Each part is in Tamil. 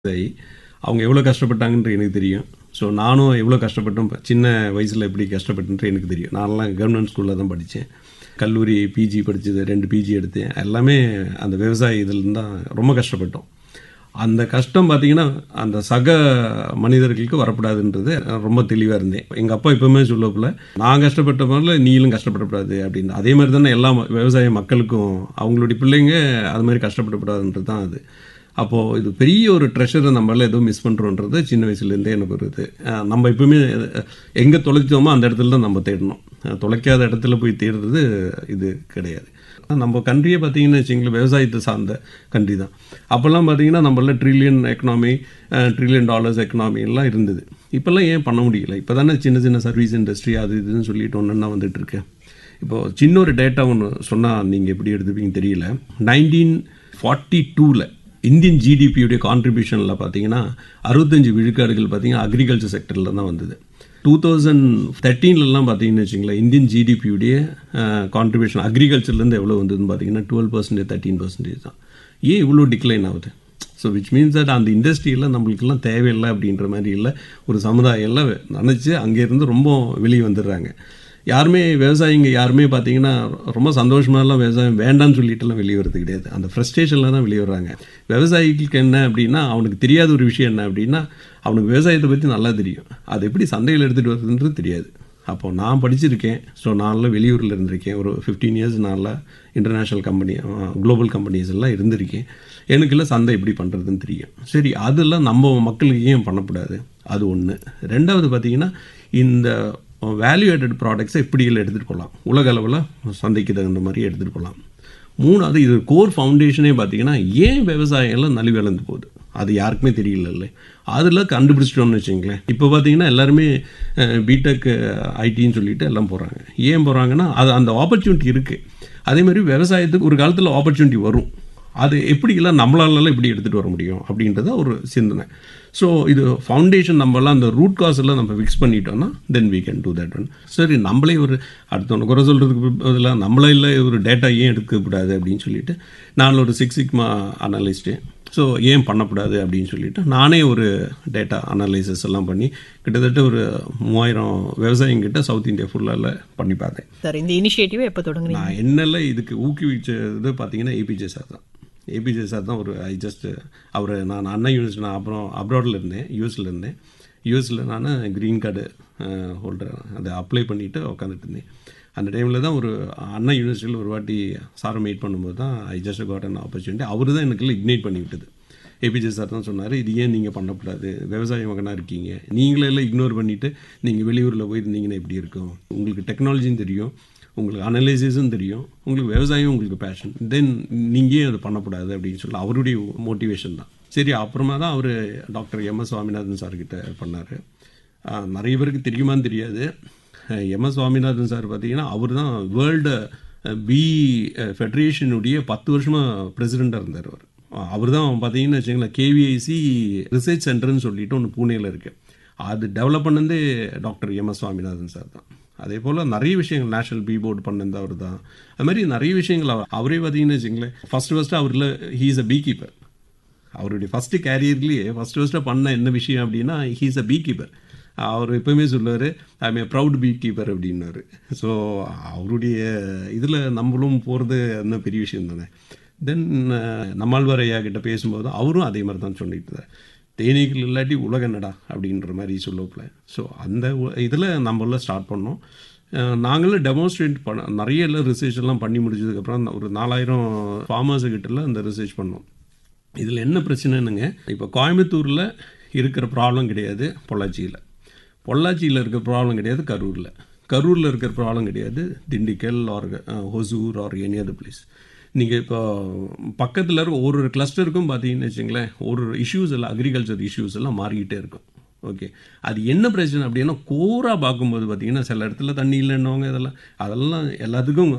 விவசாயி அவங்க எவ்வளோ கஷ்டப்பட்டாங்கன்ற எனக்கு தெரியும் ஸோ நானும் எவ்வளோ கஷ்டப்பட்டோம் சின்ன வயசில் எப்படி கஷ்டப்பட்டுன்ற எனக்கு தெரியும் நான்லாம் கவர்மெண்ட் ஸ்கூலில் தான் படித்தேன் கல்லூரி பிஜி படித்தது ரெண்டு பிஜி எடுத்தேன் எல்லாமே அந்த விவசாய இதில் தான் ரொம்ப கஷ்டப்பட்டோம் அந்த கஷ்டம் பார்த்தீங்கன்னா அந்த சக மனிதர்களுக்கு வரக்கூடாதுன்றது ரொம்ப தெளிவாக இருந்தேன் எங்கள் அப்பா எப்பவுமே சொல்லப்பில் நான் கஷ்டப்பட்ட மாதிரில நீங்களும் கஷ்டப்படக்கூடாது அப்படின்னு அதே மாதிரி தானே எல்லா விவசாய மக்களுக்கும் அவங்களுடைய பிள்ளைங்க அது மாதிரி கஷ்டப்படக்கூடாதுன்றது தான் அது அப்போது இது பெரிய ஒரு ட்ரெஷரை நம்மளால் ஏதோ மிஸ் பண்ணுறோன்றது சின்ன வயசுலேருந்தே எனக்கு ஒரு இது நம்ம எப்பவுமே எங்கே தொலைச்சோமோ அந்த இடத்துல தான் நம்ம தேடணும் தொலைக்காத இடத்துல போய் தேடுறது இது கிடையாது நம்ம கண்ட்ரியே பார்த்தீங்கன்னா வச்சிங்களேன் விவசாயத்தை சார்ந்த கண்ட்ரி தான் அப்போல்லாம் பார்த்தீங்கன்னா நம்மள trillion economy trillion dollars economy எல்லாம் இருந்தது இப்போல்லாம் ஏன் பண்ண முடியல இப்போ தானே சின்ன சின்ன சர்வீஸ் இண்டஸ்ட்ரி அது இதுன்னு சொல்லிட்டு ஒன்று நான் வந்துட்டு இருக்கேன் இப்போது சின்ன ஒரு டேட்டா ஒன்று சொன்னால் நீங்கள் எப்படி எடுத்துப்பீங்க தெரியல நைன்டீன் ஃபார்ட்டி டூவில் இந்தியன் ஜிடிபியுடைய கான்ட்ரிபியூஷனில் பார்த்தீங்கன்னா அறுபத்தஞ்சு விழுக்காடுகள் பார்த்தீங்கன்னா அக்ரிகல்ச்சர் செக்டரில் தான் வந்தது டூ தௌசண்ட் தேர்ட்டீன்லலாம் பார்த்தீங்கன்னு வச்சிங்களேன் இந்தியன் ஜிடிபியுடைய கான்ட்ரிபியூஷன் அக்ரிகல்ச்சர்லேருந்து எவ்வளோ வந்ததுன்னு பார்த்தீங்கன்னா டுவெல் பர்சன்டேஜ் தேர்ட்டீன் பர்சன்டேஜ் தான் ஏன் இவ்வளோ டிக்ளைன் ஆகுது ஸோ விச் மீன்ஸ் தட் அந்த இண்டஸ்ட்ரியில் நம்மளுக்கெல்லாம் தேவையில்லை அப்படின்ற மாதிரி இல்லை ஒரு சமுதாயம் எல்லாம் நினச்சி அங்கேருந்து ரொம்ப வெளியே வந்துடுறாங்க யாருமே விவசாயிங்க யாருமே பார்த்தீங்கன்னா ரொம்ப சந்தோஷமாலாம் விவசாயம் வேண்டாம்னு சொல்லிட்டுலாம் வெளியே வரது கிடையாது அந்த ஃப்ரஸ்ட்ரேஷனில் தான் வெளியே வர்றாங்க விவசாயிகளுக்கு என்ன அப்படின்னா அவனுக்கு தெரியாத ஒரு விஷயம் என்ன அப்படின்னா அவனுக்கு விவசாயத்தை பற்றி நல்லா தெரியும் அது எப்படி சந்தையில் எடுத்துகிட்டு வருதுன்றது தெரியாது அப்போது நான் படிச்சிருக்கேன் ஸோ நானில் வெளியூரில் இருந்திருக்கேன் ஒரு ஃபிஃப்டீன் இயர்ஸ் நானில் இன்டர்நேஷ்னல் கம்பெனி குளோபல் கம்பெனிஸ் எல்லாம் இருந்திருக்கேன் எனக்குலாம் சந்தை எப்படி பண்ணுறதுன்னு தெரியும் சரி அதெல்லாம் நம்ம மக்களுக்கு ஏன் பண்ணக்கூடாது அது ஒன்று ரெண்டாவது பார்த்திங்கன்னா இந்த வேல்யூ ஆடட் ப்ராடக்ட்ஸை எப்படி இல்லை எடுத்துகிட்டு போகலாம் உலக அளவில் சந்தைக்கு தகுந்த மாதிரி எடுத்துகிட்டு போகலாம் மூணாவது இது கோர் ஃபவுண்டேஷனே பார்த்தீங்கன்னா ஏன் விவசாயம் எல்லாம் நலிவிழந்து போகுது அது யாருக்குமே தெரியல அதில் கண்டுபிடிச்சிட்டோம்னு வச்சுங்களேன் இப்போ பார்த்தீங்கன்னா எல்லாருமே பிடெக் ஐடின்னு சொல்லிட்டு எல்லாம் போகிறாங்க ஏன் போகிறாங்கன்னா அது அந்த ஆப்பர்ச்சுனிட்டி இருக்குது அதே மாதிரி விவசாயத்துக்கு ஒரு காலத்தில் ஆப்பர்ச்சுனிட்டி வரும் அது எப்படி இல்லை நம்மளாலலாம் எப்படி எடுத்துகிட்டு வர முடியும் அப்படின்றத ஒரு சிந்தனை ஸோ இது ஃபவுண்டேஷன் நம்மலாம் அந்த ரூட் காஸ் எல்லாம் நம்ம ஃபிக்ஸ் பண்ணிட்டோம்னா தென் we can do that one சரி நம்மளே ஒரு அடுத்தவங்க குறை சொல்கிறதுக்கு பதிலாக நம்மளே இல்லை ஒரு டேட்டா ஏன் எடுக்கக்கூடாது அப்படின்னு சொல்லிட்டு நான் ஒரு சிக்ஸ் சிக்மா அனலிஸ்ட்டு ஸோ ஏன் பண்ணக்கூடாது அப்படின்னு சொல்லிட்டு நானே ஒரு டேட்டா அனலைசஸ் எல்லாம் பண்ணி கிட்டத்தட்ட ஒரு மூவாயிரம் விவசாயிங்கிட்ட சவுத் இந்தியா ஃபுல்லாக பண்ணி பார்த்தேன் சார் இந்த இனிஷியேட்டிவ் எப்போ தொடங்குறீங்க நான் என்னெல்லாம் இதுக்கு ஊக்குவிச்சது பார்த்தீங்கன்னா ஏபிஜே சார் தான் ஏபிஜே சார் தான் ஒரு ஐ ஜஸ்ட் அவர் நான் அண்ணா யூனிவர்சிட்டி நான் அப்புறம் அப்ராடில் இருந்தேன் யூஎஸில் இருந்தேன் யூஎஸில் நான் க்ரீன் கார்டு ஹோல்டர் அதை அப்ளை பண்ணிவிட்டு உட்காந்துட்டு இருந்தேன் அந்த டைமில் தான் ஒரு அண்ணா யூனிவர்சிட்டியில் ஒரு வாட்டி சாரை மீட் பண்ணும்போது தான் I just got an opportunity அவர் தான் எனக்கு இக்னைட் பண்ணி விட்டது ஏபிஜே சார் தான் சொன்னார் இது ஏன் நீங்கள் பண்ணக்கூடாது விவசாய மகனாக இருக்கீங்க நீங்களே எல்லாம் இக்னோர் பண்ணிவிட்டு நீங்கள் வெளியூரில் போயிருந்தீங்கன்னா எப்படி இருக்கும் உங்களுக்கு டெக்னாலஜியும் தெரியும் உங்களுக்கு அனலைசிஸும் தெரியும் உங்களுக்கு விவசாயம் உங்களுக்கு பேஷன் தென் நீங்கள் ஏன் அதை பண்ணக்கூடாது அப்படின்னு சொல்லி அவருடைய மோட்டிவேஷன் தான் சரி அப்புறமா தான் அவர் டாக்டர் எம் எஸ் சுவாமிநாதன் சார்கிட்ட பண்ணார் நிறைய பேருக்கு தெரியுமான்னு தெரியாது எம் எஸ் சுவாமிநாதன் சார் பார்த்தீங்கன்னா அவர் தான் வேர்ல்டு பி ஃபெடரேஷனுடைய பத்து வருஷமாக பிரசிடெண்ட்டாக இருந்தார் அவர் அவர் தான் பார்த்தீங்கன்னா வச்சுங்களேன் கேவிஐசி ரிசர்ச் சென்டர்னு சொல்லிட்டு ஒன்று பூனேயில் இருக்குது அது டெவலப் பண்ணதே doctor M S Swaminathan sir தான் அதே போல் நிறைய விஷயங்கள் நேஷனல் பி போர்டு பண்ணது அவர் தான் அது மாதிரி நிறைய விஷயங்கள் அவர் அவரே பார்த்தீங்கன்னு வச்சுங்களேன் ஃபஸ்ட்டு ஃபஸ்ட்டு அவரில் ஹீஸ் அ பீ கீப்பர் அவருடைய ஃபஸ்ட்டு கேரியர்லேயே ஃபஸ்ட்டு ஃபஸ்ட்டாக பண்ண என்ன விஷயம் அப்படின்னா ஹீஸ் அ பீ கீப்பர் அவர் எப்பவுமே சொல்லுவார் I may proud bee keeper அப்படின்னாரு ஸோ அவருடைய இதில் நம்மளும் போகிறது என்ன பெரிய விஷயம் தானே தென் நம்மாழ்வார் ஐயா கிட்ட பேசும்போது அவரும் அதே மாதிரி தான் சொல்லிட்டு இருந்தார் தேனீக்கள் இல்லாட்டி உலக என்னடா அப்படின்ற மாதிரி சொல்லப்பில் ஸோ அந்த இதில் நம்மள ஸ்டார்ட் பண்ணோம் நாங்களும் டெமான்ஸ்ட்ரேட் பண்ண நிறைய எல்லாம் ரிசர்ச் எல்லாம் பண்ணி முடிச்சதுக்கப்புறம் ஒரு நாலாயிரம் ஃபார்மர்ஸுக்கிட்டலாம் இந்த ரிசர்ச் பண்ணோம் இதில் என்ன பிரச்சனைனுங்க இப்போ கோயம்புத்தூரில் இருக்கிற ப்ராப்ளம் கிடையாது பொள்ளாச்சியில் பொள்ளாச்சியில் இருக்கிற ப்ராப்ளம் கிடையாது கரூரில் கரூரில் இருக்கிற ப்ராப்ளம் கிடையாது Dindigul or Hosur or any other place நீங்கள் இப்போ பக்கத்தில் இருக்க ஒரு ஒரு கிளஸ்டருக்கும் பார்த்தீங்கன்னு வச்சுங்களேன் ஒரு இஷ்யூஸ் எல்லாம் அக்ரிகல்ச்சர் இஷ்யூஸ் எல்லாம் மாறிக்கிட்டே இருக்கும் ஓகே அது என்ன பிரச்சனை அப்படின்னா கோராக பார்க்கும்போது பார்த்தீங்கன்னா சில இடத்துல தண்ணி இல்லைன்னவங்க இதெல்லாம் அதெல்லாம் எல்லாத்துக்கும்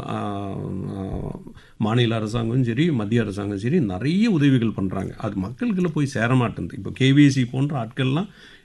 மாநில அரசாங்கமும் சரி மத்திய அரசாங்கம் சரி நிறைய உதவிகள் பண்ணுறாங்க அது மக்களுக்குள்ள போய் சேர மாட்டேங்குது இப்போ கேவிஎஸ்சி போன்ற ஆட்கள்லாம்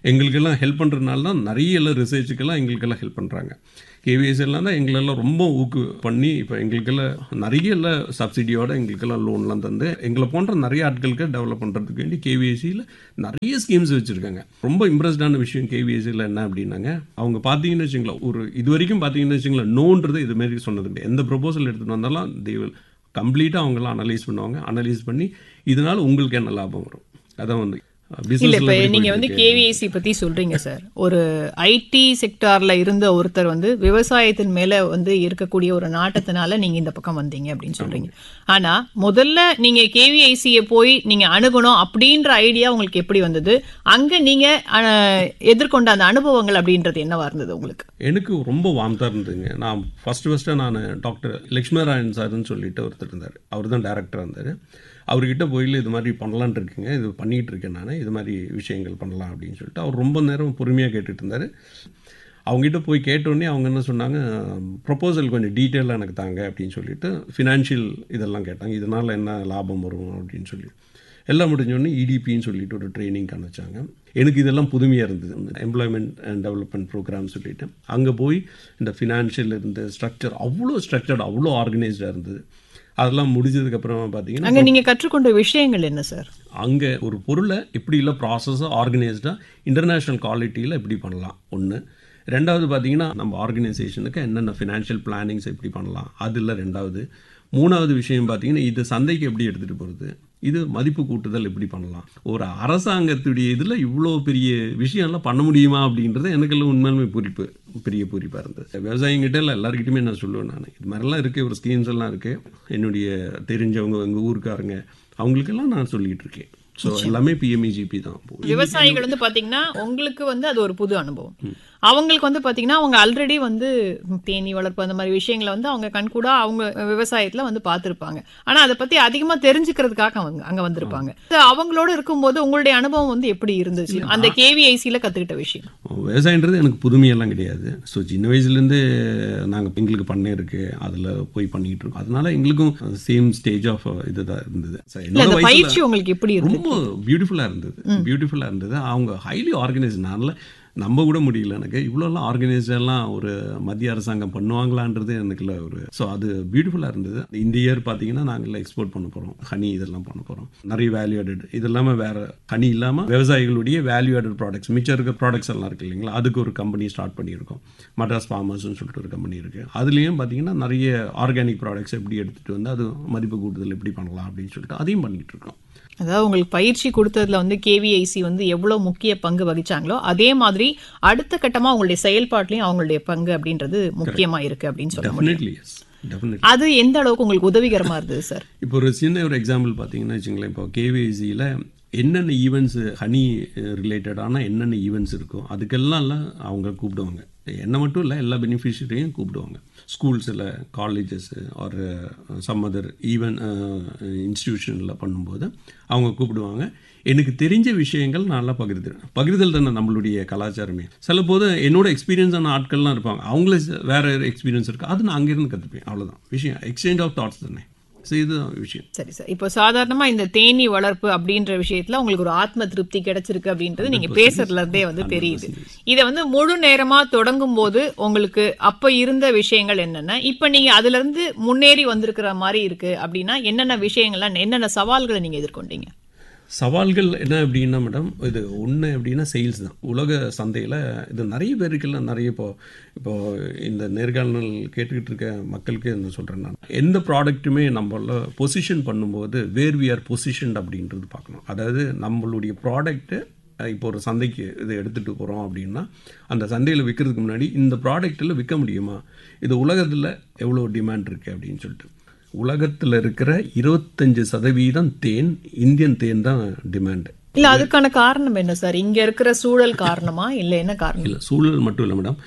எங்களுக்கெல்லாம் ஹெல்ப் பண்ணுறதுனால தான் நிறைய எல்லாம் ரிசர்ச்சுக்கெல்லாம் எங்களுக்கெல்லாம் ஹெல்ப் பண்ணுறாங்க கேவிஎஸ் எல்லாம் தான் எங்களெல்லாம் ரொம்ப ஊக்கு பண்ணி இப்போ எங்களுக்கெல்லாம் நிறைய எல்லாம் சப்சிடியோட எங்களுக்கெல்லாம் லோன்லாம் தந்து எங்களை போன்ற நிறைய ஆட்களுக்கு டெவலப் பண்ணுறதுக்கு வேண்டி கேவிஎஸ்சியில் நிறைய ஸ்கீம்ஸ் வச்சுருக்காங்க ரொம்ப இம்ப்ரெஸ்டான விஷயம் கேவிஎஸ்சியில் என்ன அப்படின்னாங்க அவங்க பார்த்தீங்கன்னு வச்சுங்களேன் ஒரு இது வரைக்கும் பார்த்தீங்கன்னு வச்சுங்களேன் நோன்றது இது மாதிரி சொன்னது கிடையாது எந்த ப்ரொபோசல் எடுத்துகிட்டு வந்தாலும் தே வில் கம்ப்ளீட்டாக அவங்களாம் அனலைஸ் பண்ணுவாங்க அனலைஸ் பண்ணி இதனால உங்களுக்கு என்ன லாபம் வரும் அதான் வந்து இல்ல இப்ப நீங்க வந்து கேவிஐசி பத்தி சொல்றீங்க சார் ஒரு ஐடி செக்டார்ல இருந்த ஒருத்தர் வந்து விவசாயத்தின் மேல வந்து இருக்கக்கூடிய ஒரு நாட்டத்தினால நீங்க இந்த பக்கம் வந்தீங்க அப்படின்னு சொல்றீங்க ஆனா முதல்ல நீங்க கேவிஐசிய போய் நீங்க அணுகணும் அப்படின்ற ஐடியா உங்களுக்கு எப்படி வந்தது அங்க நீங்க எதிர்கொண்ட அந்த அனுபவங்கள் அப்படின்றது என்னவா இருந்தது உங்களுக்கு எனக்கு ரொம்ப வார்ம்தா இருந்ததுங்க நான் ஃபர்ஸ்ட் ஃபர்ஸ்ட்டு நான் டாக்டர் லக்ஷ்மணராயன் சார்னு சொல்லிட்டு ஒருத்தர் இருந்தார் அவர் தான் டேரக்டர் இருந்தார் அவர்கிட்ட போயில் இது மாதிரி பண்ணலான் இருக்குங்க இது பண்ணிகிட்டு இருக்கேன் நான் இது மாதிரி விஷயங்கள் பண்ணலாம் அப்படின்னு சொல்லிட்டு அவர் ரொம்ப நேரம் பொறுமையாக கேட்டுட்டு இருந்தார் அவங்ககிட்ட போய் கேட்டோடனே அவங்க என்ன சொன்னாங்க ப்ரொப்போசல் கொஞ்சம் டீட்டெயிலாக எனக்கு தாங்க அப்படின்னு சொல்லிட்டு ஃபினான்ஷியல் இதெல்லாம் கேட்டாங்க இதனால் என்ன லாபம் வரும் அப்படின்னு சொல்லி எல்லாம் முடிஞ்சோடனே இடிபின்னு சொல்லிட்டு ஒரு ட்ரைனிங் அனுப்பிச்சாங்க எனக்கு இதெல்லாம் புதுமையாக இருந்தது எம்ப்ளாய்மெண்ட் அண்ட் டெவலப்மெண்ட் ப்ரோக்ராம் சொல்லிட்டு அங்கே போய் இந்த ஃபினான்ஷியல் இருந்த ஸ்ட்ரக்சர் அவ்வளோ ஸ்ட்ரக்சர்ட் அவ்வளோ ஆர்கனைஸ்டாக இருந்தது அதெல்லாம் முடிஞ்சதுக்கு அப்புறமா பார்த்தீங்கன்னா அங்க நீங்க கற்றுக்கொண்ட விஷயங்கள் என்ன சார் அங்கே ஒரு பொருளை எப்படி இல்லை ப்ராசஸாக ஆர்கனைஸ்டாக இன்டர்நேஷ்னல் குவாலிட்டியில் எப்படி பண்ணலாம் ஒன்று ரெண்டாவது பார்த்தீங்கன்னா நம்ம ஆர்கனைசேஷனுக்கு என்னென்ன ஃபினான்ஷியல் பிளானிங்ஸ் எப்படி பண்ணலாம் அதில் ரெண்டாவது மூணாவது விஷயம் பார்த்தீங்கன்னா இது சந்தைக்கு எப்படி எடுத்துகிட்டு போகிறது இது மதிப்பு கூட்டுதல் எப்படி பண்ணலாம் ஒரு அரசாங்கத்துடைய இதில் இவ்வளோ பெரிய விஷயம்லாம் பண்ண முடியுமா அப்படின்றது எனக்கெல்லாம் உண்மையுமே பூரிப்பு பெரிய பூரிப்பாக இருந்தது விவசாயிங்கிட்ட இல்லை எல்லாருக்கிட்டையுமே நான் சொல்லுவேன் நான் இது மாதிரிலாம் இருக்குது ஒரு ஸ்கீம்ஸ் எல்லாம் இருக்குது என்னுடைய தெரிஞ்சவங்க எங்கள் ஊருக்காரங்க அவங்களுக்கெல்லாம் நான் சொல்லிகிட்டு இருக்கேன் ஸோ எல்லாமே பிஎம்இஜிபி தான் விவசாயிகள் வந்து பாத்தீங்கன்னா உங்களுக்கு வந்து அது ஒரு புது அனுபவம் அவங்களுக்கு வந்து பாத்தீங்கன்னா அவங்க ஆல்ரெடி வந்து தேனி வளர்ப்பு அந்த மாதிரி விஷயங்களை வந்து அவங்க கண்கூடா அவங்க விவசாயத்துல வந்து பார்த்திருப்பாங்க ஆனா அதை பத்தி அதிகமா தெரிஞ்சுக்கிறதுக்காக அவங்க அங்க வந்திருப்பாங்க அவங்களோட இருக்கும்போது உங்களுடைய அனுபவம் வந்து எப்படி இருந்துச்சு அந்த கேவிஐசியில கத்துக்கிட்ட விஷயம் விவசாயன்றது எனக்கு புதுமையெல்லாம் கிடையாது ஸோ சின்ன வயசுலேருந்து நாங்கள் எங்களுக்கு பண்ணை இருக்கு அதில் போய் பண்ணிட்டு இருக்கோம் அதனால எங்களுக்கும் சேம் ஸ்டேஜ் ஆஃப் இதுதான் இருந்தது பயிற்சி உங்களுக்கு எப்படி ரொம்ப பியூட்டிஃபுல்லாக இருந்தது பியூட்டிஃபுல்லாக இருந்தது அவங்க ஹைலி ஆர்கனைஸ்னால நம்ப கூட முடியல எனக்கு இவ்வளோலாம் ஆர்கனைஸ்டெல்லாம் ஒரு மத்திய அரசாங்கம் பண்ணுவாங்களான்றது எனக்குள்ள ஒரு ஸோ அது பியூட்டிஃபுல்லாக இருந்தது இந்த இயர் பார்த்தீங்கன்னா நாங்கள் எக்ஸ்போர்ட் பண்ண போகிறோம் ஹனி இதெல்லாம் பண்ண போகிறோம் நிறைய வேல்யூ ஆடட் இது இல்லாமல் வேறு ஹனி இல்லாமல் விவசாயிகளுடைய வேல்யூ ஆடட் ப்ராடக்ட்ஸ் மிச்சம் இருக்க ப்ராடக்ட்ஸ் எல்லாம் இருக்கு இல்லைங்களா அதுக்கு ஒரு கம்பெனி ஸ்டார்ட் பண்ணியிருக்கோம் மட்ராஸ் ஃபார்மர்ஸ்னு சொல்லிட்டு ஒரு கம்பெனி இருக்குது அதுலேயும் பார்த்தீங்கன்னா நிறைய ஆர்கானிக் ப்ராடக்ட்ஸ் எப்படி எடுத்துகிட்டு வந்து அது மதிப்பு கூட்டுதல் எப்படி பண்ணலாம் அப்படின்னு சொல்லிட்டு அதையும் பண்ணிகிட்டு இருக்கோம் அதாவது உங்களுக்கு பயிற்சி கொடுத்ததுல வந்து கேவிஐசி வந்து எவ்வளவு முக்கிய பங்கு வகிச்சாங்களோ அதே மாதிரி அடுத்த கட்டமா உங்களுடைய செயல்பாட்டிலையும் அவங்களுடைய பங்கு அப்படின்றது முக்கியமா இருக்கு அப்படின்னு சொல்ல முடியும் அது எந்த அளவுக்கு உங்களுக்கு உதவிகரமா இருந்தது சார் இப்போ ஒரு சின்ன ஒரு எக்ஸாம்பிள் பார்த்தீங்கன்னா வச்சுங்களேன் இப்போ கேவிஐசியில் என்னென்ன ஈவெண்ட்ஸ் ஹனி ரிலேட்டடான என்னென்ன ஈவெண்ட்ஸ் இருக்கோ அதுக்கெல்லாம் அவங்க கூப்பிடுவாங்க என்ன மட்டும் இல்லை எல்லா பெனிஃபிஷரியும் கூப்பிடுவாங்க ஸ்கூல்ஸில் காலேஜஸ் ஒரு சம் அதர் ஈவன் இன்ஸ்டிடியூஷனில் பண்ணும்போது அவங்க கூப்பிடுவாங்க எனக்கு தெரிஞ்ச விஷயங்கள் நல்லா பகிர்ந்துருவேன் பகிர்தல் தானே நம்மளுடைய கலாச்சாரமே சில போது என்னோட எக்ஸ்பீரியன்ஸான ஆட்கள்லாம் இருப்பாங்க அவங்கள வேற எக்ஸ்பீரியன்ஸ் இருக்குது அது நான் அங்கேருந்து கற்றுப்பேன் அவ்வளோதான் விஷயம் எக்ஸ்சேஞ்ச் ஆஃப் தாட்ஸ் தானே இதுதான் விஷயம் சரி சார் இப்போ சாதாரணமா இந்த தேனி வளர்ப்பு அப்படின்ற விஷயத்துல உங்களுக்கு ஒரு ஆத்ம திருப்தி கிடைச்சிருக்கு அப்படின்றது நீங்க பேசுறதுல இருந்தே வந்து தெரியுது இதை வந்து முழு நேரமா தொடங்கும் போது உங்களுக்கு அப்ப இருந்த விஷயங்கள் என்னென்ன இப்ப நீங்க அதுல இருந்து முன்னேறி வந்திருக்கிற மாதிரி இருக்கு அப்படின்னா என்னென்ன விஷயங்கள்லாம் என்னென்ன சவால்களை நீங்க எதிர்கொண்டீங்க சவால்கள் என்ன அப்படின்னா மேடம் இது ஒன்று அப்படின்னா சேல்ஸ் தான் உலக சந்தையில் இது நிறைய பேருக்கெல்லாம் நிறைய இப்போ இப்போ இந்த நேர்காணல் கேட்டுக்கிட்டு இருக்க மக்களுக்கு என்ன சொல்கிறேன் நான் எந்த ப்ராடக்ட்டுமே நம்மள பொசிஷன் பண்ணும்போது வேர் வி ஆர் பொசிஷன் அப்படின்றது பார்க்கணும் அதாவது நம்மளுடைய ப்ராடக்ட்டு இப்போ ஒரு சந்தைக்கு இது எடுத்துகிட்டு போகிறோம் அப்படின்னா அந்த சந்தையில் விற்கிறதுக்கு முன்னாடி இந்த ப்ராடக்ட்டில் விற்க முடியுமா இது உலகத்தில் எவ்வளோ டிமாண்ட் இருக்குது அப்படின்னு சொல்லிட்டு உலகத்தில் இருக்கிற இருபத்தஞ்சு சதவீதம் தேன் இந்தியன் தேன் தான் டிமாண்டு இல்ல அதுக்கான காரணம் என்ன சார் இங்க இருக்கிற சூழல் காரணமா இல்ல என்ன காரணம் இல்லை சூழல் மட்டும் இல்லை மேடம்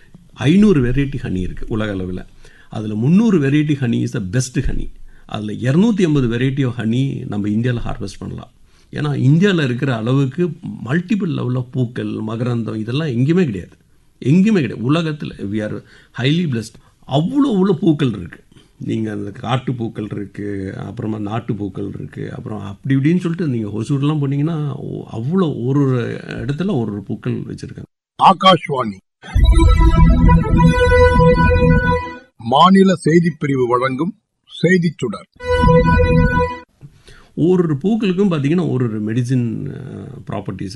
ஐநூறு வெரைட்டி ஹனி இருக்குது உலக அளவில் அதில் முந்நூறு variety honey is the best honey அதில் இரநூத்தி ஐம்பது வெரைட்டி ஆஃப் ஹனி நம்ம இந்தியாவில் ஹார்வெஸ்ட் பண்ணலாம் ஏன்னா இந்தியாவில் இருக்கிற அளவுக்கு மல்டிபிள் லெவலில் பூக்கள் மகரந்தம் இதெல்லாம் எங்கேயுமே கிடையாது எங்கேயுமே கிடையாது உலகத்தில் வி ஆர் ஹைலி பிளஸ்ட் அவ்வளோ அவ்வளோ பூக்கள் இருக்குது நீங்கள் அந்த காட்டு பூக்கள் இருக்குது அப்புறமா நாட்டு பூக்கள் இருக்குது அப்புறம் அப்படி இப்படின்னு சொல்லிட்டு நீங்கள் ஹொசூர்லாம் போனீங்கன்னா ஓ- அவ்வளோ ஒரு ஒரு இடத்துல ஒரு ஒரு பூக்கள் வச்சுருக்காங்க ஆகாஷ்வாணி மாநில செய்திப் பிரிவு வழங்கும் செய்திச் சுடர் ஒரு ஒரு பூக்களுக்கும் பார்த்தீங்கன்னா ஒரு ஒரு மெடிசின் ப்ராப்பர்ட்டிஸ்